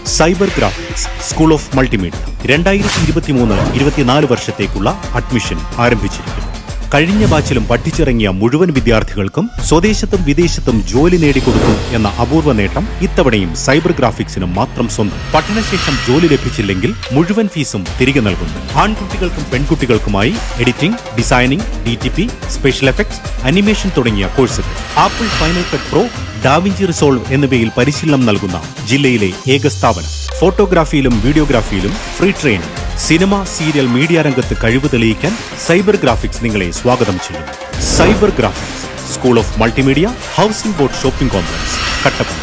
cyber Graphics School of Multimedia രണ്ടായിരത്തി ഇരുപത്തിമൂന്ന് ഇരുപത്തിനാല് വർഷത്തേക്കുള്ള അഡ്മിഷൻ ആരംഭിച്ചിരിക്കുന്നു കഴിഞ്ഞ ബാച്ചിലും പഠിച്ചിറങ്ങിയ മുഴുവൻ വിദ്യാർത്ഥികൾക്കും സ്വദേശത്തും വിദേശത്തും ജോലി നേടിക്കൊടുക്കും എന്ന അപൂർവ നേട്ടം ഇത്തവണയും സൈബർ ഗ്രാഫിക്സിന് മാത്രം സ്വന്തം പഠനശേഷം ജോലി ലഭിച്ചില്ലെങ്കിൽ മുഴുവൻ ഫീസും തിരികെ നൽകുന്നു ആൺകുട്ടികൾക്കും പെൺകുട്ടികൾക്കുമായി editing designing D T P special effects animation തുടങ്ങിയ കോഴ്സുകൾ Apple Final Cut Pro DaVinci Resolve എന്നിവയിൽ പരിശീലനം നൽകുന്ന ജില്ലയിലെ ഏക സ്ഥാപനം ഫോട്ടോഗ്രാഫിയിലും വീഡിയോഗ്രാഫിയിലും free training cinema serial media രംഗത്ത് കഴിവ് തെളിയിക്കാൻ സൈബർ ഗ്രാഫിക്സ് നിങ്ങളെ സ്വാഗതം ചെയ്യുന്നു Cyber Graphics School of Multimedia housing board shopping complex Kattappana